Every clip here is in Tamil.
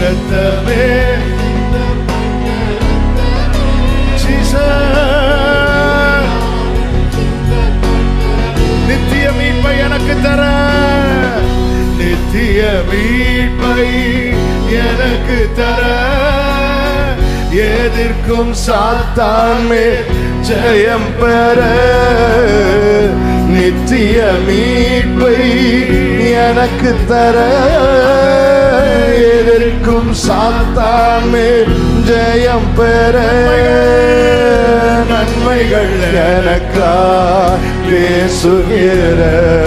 ரத்தமே Jesus. நித்திய மீட்பை எனக்கு தர நித்திய மீட்பை எனக்கு தர எதிர்க்கும் சாத்தான் மேல் ஜெயம் பெற நித்திய மீட்பை எனக்கு தர எதிர்க்கும் சாத்தான் மேல் ஜெயம் பெற நன்மைகள் எனக்கா பேசுகிற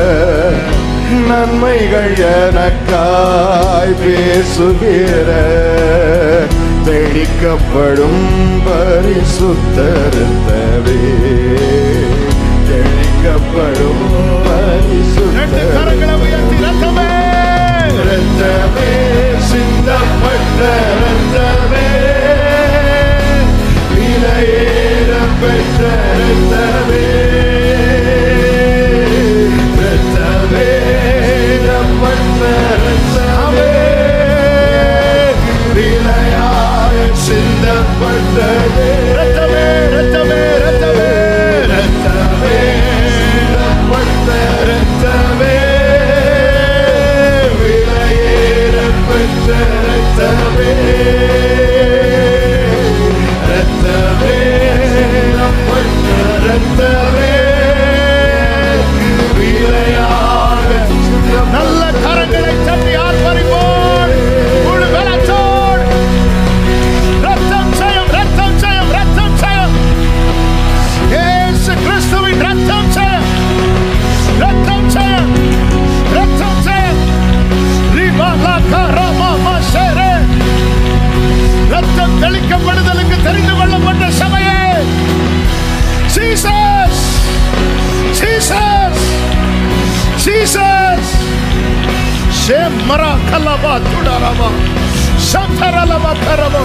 நன்மைகள் எனக்காய் பேசுகிற தெளிக்கப்படும் பரிசுத்தருத்தவே தெளிக்கப்படும் பரிசுத்தரத்தமே ரத்தமே சிந்தப்பட்ட ரத்தமே விலையேற பெற்ற ரத்தமே ரத்தமே ரப்பட்ட ரத்தமே விலையாக சிந்தப்பட்டதே ரத்தமே ரத்தமே ரத்தமே ரத்தமே ரப்பட்ட ரத்தமே விலையேற பெற்ற ரத்தமே ரத்தமே ரப்பட்ட ரத்தமே விலையாக நல்ல கரங்களை தட்டி ஆர்ப்பரிப்போம் முழு பலத்தோடு ரத்தம் ஜெயம் ரத்தம் ஜெயம் ரத்தம் ஜெயம் இயேசு கிறிஸ்துவின் ரத்தம் ஜெயம் ரத்தம் ஜெயம் ரத்தம் ஜெயம் ரிபாலா கரமா மசரே ரத்தம் தெளிக்கப்படுதலுக்கு தெரிந்து கொள்ளப்பட்ட சபையே ஜீசஸ் ஜீசஸ் ஜீசஸ் ஷேமரா கலபா துடரபா சந்தரலபா கரபா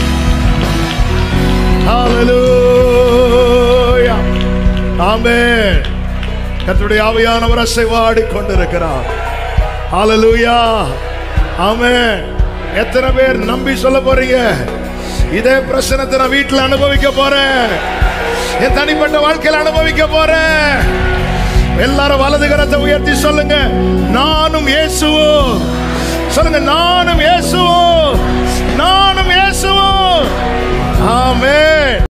ஹalleluya ஆமென் கர்த்தருடைய ஆவியானவர் அசைவாடி கொண்டிருக்கிறார் ஹalleluya ஆமென் எத்தனை பேர் நம்பி சொல்ல போறீங்க இதே பிரச்சனத்தை நான் வீட்டில் அனுபவிக்க போறேன் என் தனிப்பட்ட வாழ்க்கையில் அனுபவிக்க போறேன் எல்லாரும் வலது கரத்தை உயர்த்தி சொல்லுங்க நானும் இயேசுவோ சொல்லுங்க நானும் இயேசுவோ நானும் இயேசுவோ ஆமென்